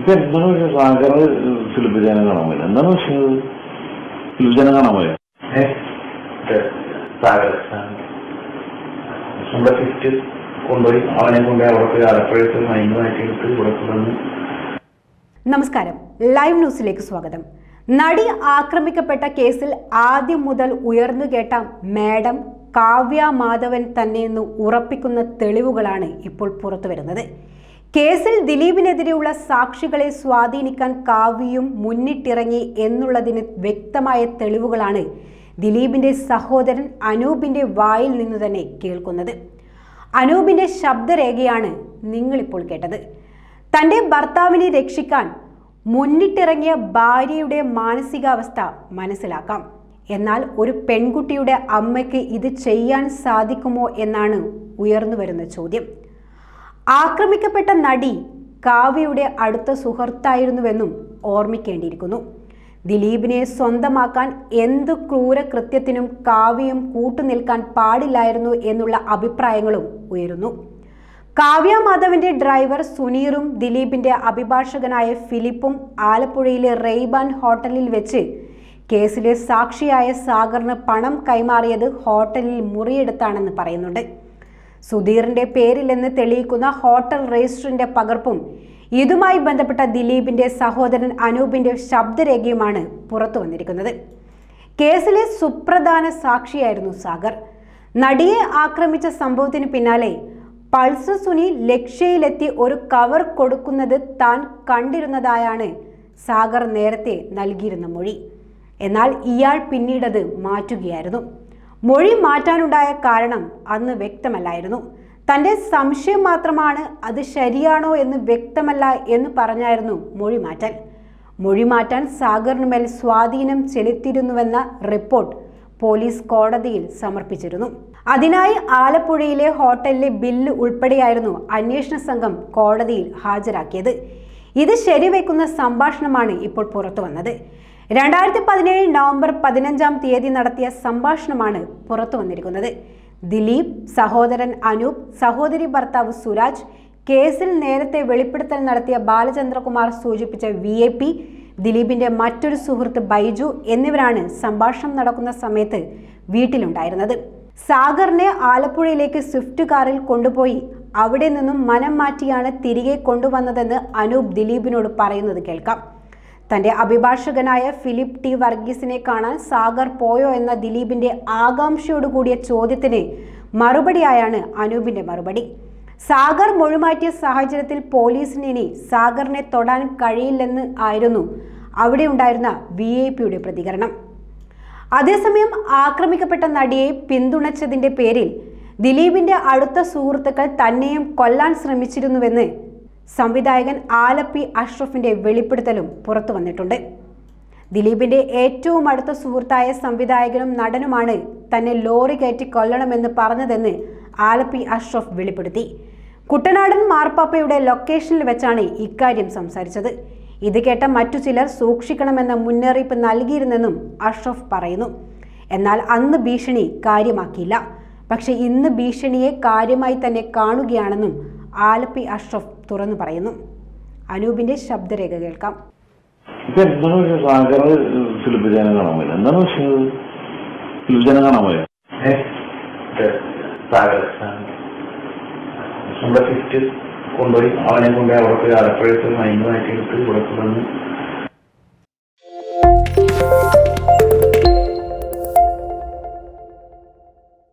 ഇപ്പൊ എന്താണ് പക്ഷെ സാഗർ ഫിലിപ്പ് ജാനെ കാണാൻ പോയത് എന്താണ് പക്ഷേ ഫിലിപ്പ് ജാനെ കാണാൻ പോയത് സാഗർ നമ്മുടെ ഫിഫ്റ്റ് കൊണ്ടുപോയി അവനെ കൊണ്ടുപോയി അവിടെ പോയി ആലപ്പുഴത്ത് മൈൻഡ് മാറ്റിയെടുത്ത് ഇവിടെ കൊണ്ടുവന്ന് നമസ്കാരം ലൈവ് ന്യൂസിലേക്ക് സ്വാഗതം നടി ആക്രമിക്കപ്പെട്ട കേസിൽ ആദ്യം മുതൽ ഉയർന്നു കേട്ട മാഡം കാവ്യ മാധവൻ തന്നെയെന്ന് ഉറപ്പിക്കുന്ന തെളിവുകളാണ് ഇപ്പോൾ പുറത്തു വരുന്നത് കേസിൽ ദിലീപിനെതിരെയുള്ള സാക്ഷികളെ സ്വാധീനിക്കാൻ കാവ്യയും മുന്നിട്ടിറങ്ങി എന്നുള്ളതിന് വ്യക്തമായ തെളിവുകളാണ് ദിലീപിന്റെ സഹോദരൻ അനൂപിന്റെ വായിൽ നിന്ന് തന്നെ കേൾക്കുന്നത് അനൂപിന്റെ ശബ്ദരേഖയാണ് നിങ്ങളിപ്പോൾ കേട്ടത് തന്റെ ഭർത്താവിനെ രക്ഷിക്കാൻ മുന്നിട്ടിറങ്ങിയ ഭാര്യയുടെ മാനസികാവസ്ഥ മനസ്സിലാക്കാം എന്നാൽ ഒരു പെൺകുട്ടിയുടെ അമ്മയ്ക്ക് ഇത് ചെയ്യാൻ സാധിക്കുമോ എന്നാണ് ഉയർന്നു വരുന്ന ചോദ്യം ആക്രമിക്കപ്പെട്ട നടി കാവ്യയുടെ അടുത്ത സുഹൃത്തായിരുന്നുവെന്നും ഓർമ്മിക്കേണ്ടിയിരിക്കുന്നു ദിലീപിനെ സ്വന്തമാക്കാൻ എന്തു ക്രൂര കൃത്യത്തിനും കാവ്യയും കൂട്ടുനിൽക്കാൻ പാടില്ലായിരുന്നു എന്നുള്ള അഭിപ്രായങ്ങളും ഉയരുന്നു കാവ്യ മാധവന്റെ ഡ്രൈവർ സുനീറും ദിലീപിന്റെ അഭിഭാഷകനായ ഫിലിപ്പും ആലപ്പുഴയിലെ റെയ്ബാൻ ഹോട്ടലിൽ വെച്ച് കേസിലെ സാക്ഷിയായ സാഗറിന് പണം കൈമാറിയത് ഹോട്ടലിൽ മുറിയെടുത്താണെന്ന് പറയുന്നുണ്ട് സുധീറിന്റെ പേരിലെന്ന് തെളിയിക്കുന്ന ഹോട്ടൽ രജിസ്റ്ററിന്റെ പകർപ്പും ഇതുമായി ബന്ധപ്പെട്ട ദിലീപിന്റെ സഹോദരൻ അനൂപിന്റെ ശബ്ദരേഖയുമാണ് പുറത്തു വന്നിരിക്കുന്നത് കേസിലെ സുപ്രധാന സാക്ഷിയായിരുന്നു സാഗർ നടിയെ ആക്രമിച്ച സംഭവത്തിന് പിന്നാലെ പൾസർ സുനി ലക്ഷ്യയിലെത്തി ഒരു കവർ കൊടുക്കുന്നത് താൻ കണ്ടിരുന്നതായാണ് സാഗർ നേരത്തെ നൽകിയിരുന്ന മൊഴി എന്നാൽ ഇയാൾ പിന്നീടത് മാറ്റുകയായിരുന്നു മൊഴി മാറ്റാനുണ്ടായ കാരണം അന്ന് വ്യക്തമല്ലായിരുന്നു തന്റെ സംശയം മാത്രമാണ് അത് ശരിയാണോ എന്ന് വ്യക്തമല്ല എന്ന് പറഞ്ഞായിരുന്നു മൊഴി മാറ്റൽ മൊഴി മാറ്റാൻ സാഗറിനുമേൽ സ്വാധീനം ചെലുത്തിയിരുന്നുവെന്ന റിപ്പോർട്ട് പോലീസ് കോടതിയിൽ സമർപ്പിച്ചിരുന്നു അതിനായി ആലപ്പുഴയിലെ ഹോട്ടലിലെ ബില്ല് ഉൾപ്പെടെയായിരുന്നു അന്വേഷണ സംഘം കോടതിയിൽ ഹാജരാക്കിയത് ഇത് ശരിവെക്കുന്ന സംഭാഷണമാണ് ഇപ്പോൾ പുറത്തു വന്നത് രണ്ടായിരത്തി പതിനേഴ് നവംബർ പതിനഞ്ചാം തീയതി നടത്തിയ സംഭാഷണമാണ് പുറത്തു വന്നിരിക്കുന്നത് ദിലീപ് സഹോദരൻ അനൂപ് സഹോദരി ഭർത്താവ് സുരാജ് കേസിൽ നേരത്തെ വെളിപ്പെടുത്തൽ നടത്തിയ ബാലചന്ദ്രകുമാർ സൂചിപ്പിച്ച വി എ പി ദിലീപിന്റെ മറ്റൊരു സുഹൃത്ത് ബൈജു എന്നിവരാണ് സംഭാഷണം നടക്കുന്ന സമയത്ത് വീട്ടിലുണ്ടായിരുന്നത് സാഗറിനെ ആലപ്പുഴയിലേക്ക് സ്വിഫ്റ്റ് കാറിൽ കൊണ്ടുപോയി അവിടെ നിന്നും മനം മാറ്റിയാണ് തിരികെ കൊണ്ടുവന്നതെന്ന് അനൂപ് ദിലീപിനോട് പറയുന്നത് കേൾക്കാം തന്റെ അഭിഭാഷകനായ ഫിലിപ്പ് ടി വർഗീസിനെ കാണാൻ സാഗർ പോയോ എന്ന ദിലീപിന്റെ ആകാംക്ഷയോട് കൂടിയ ചോദ്യത്തിന് മറുപടിയായാണ് അനൂപിന്റെ മറുപടി സാഗർ മൊഴിമാറ്റിയ സാഹചര്യത്തിൽ പോലീസിന് ഇനി സാഗറിനെ തൊടാൻ കഴിയില്ലെന്ന് ആയിരുന്നു അവിടെ ഉണ്ടായിരുന്ന വി ഐ പിയുടെ പ്രതികരണം അതേസമയം ആക്രമിക്കപ്പെട്ട നടിയെ പിന്തുണച്ചതിന്റെ പേരിൽ ദിലീപിന്റെ അടുത്ത സുഹൃത്തുക്കൾ തന്നെയും കൊല്ലാൻ ശ്രമിച്ചിരുന്നുവെന്ന് സംവിധായകൻ ആലപ്പി അഷ്റഫിന്റെ വെളിപ്പെടുത്തലും പുറത്തു വന്നിട്ടുണ്ട് ദിലീപിന്റെ ഏറ്റവും അടുത്ത സുഹൃത്തായ സംവിധായകനും നടനുമാണ് തന്നെ ലോറി കയറ്റി കൊല്ലണമെന്ന് പറഞ്ഞതെന്ന് ആലപ്പി അഷ്റഫ് വെളിപ്പെടുത്തി കുട്ടനാടൻ മാർപ്പാപ്പയുടെ ലൊക്കേഷനിൽ വെച്ചാണ് ഇക്കാര്യം സംസാരിച്ചത് ഇത് കേട്ട മറ്റു ചിലർ സൂക്ഷിക്കണമെന്ന മുന്നറിയിപ്പ് നൽകിയിരുന്നെന്നും അഷ്റഫ് പറയുന്നു എന്നാൽ അന്ന് ഭീഷണി കാര്യമാക്കിയില്ല പക്ഷെ ഇന്ന് ഭീഷണിയെ കാര്യമായി തന്നെ കാണുകയാണെന്നും ആലപ്പി അഷ്റഫ് തുറന്നു പറയുന്നു അനൂപിന്റെ ശബ്ദരേഖ കേൾക്കാം ഇപ്പൊ എന്താണ് പക്ഷെ സാഗർ ഫിലിപ്പ് ജാനെ കാണാൻ പോയത് എന്താണ് പക്ഷേ ഫിലിപ്പ് ജാനെ കാണാൻ പോയത് സാഗർ നമ്മുടെ ഫിഫ്റ്റ് കൊണ്ടുപോയി അവനെ കൊണ്ടുപോയി അവിടെ പോയി ആലപ്പുഴത്ത് മൈൻഡ് മാറ്റിയെടുത്ത് ഇവിടെ കൊണ്ടുവന്ന്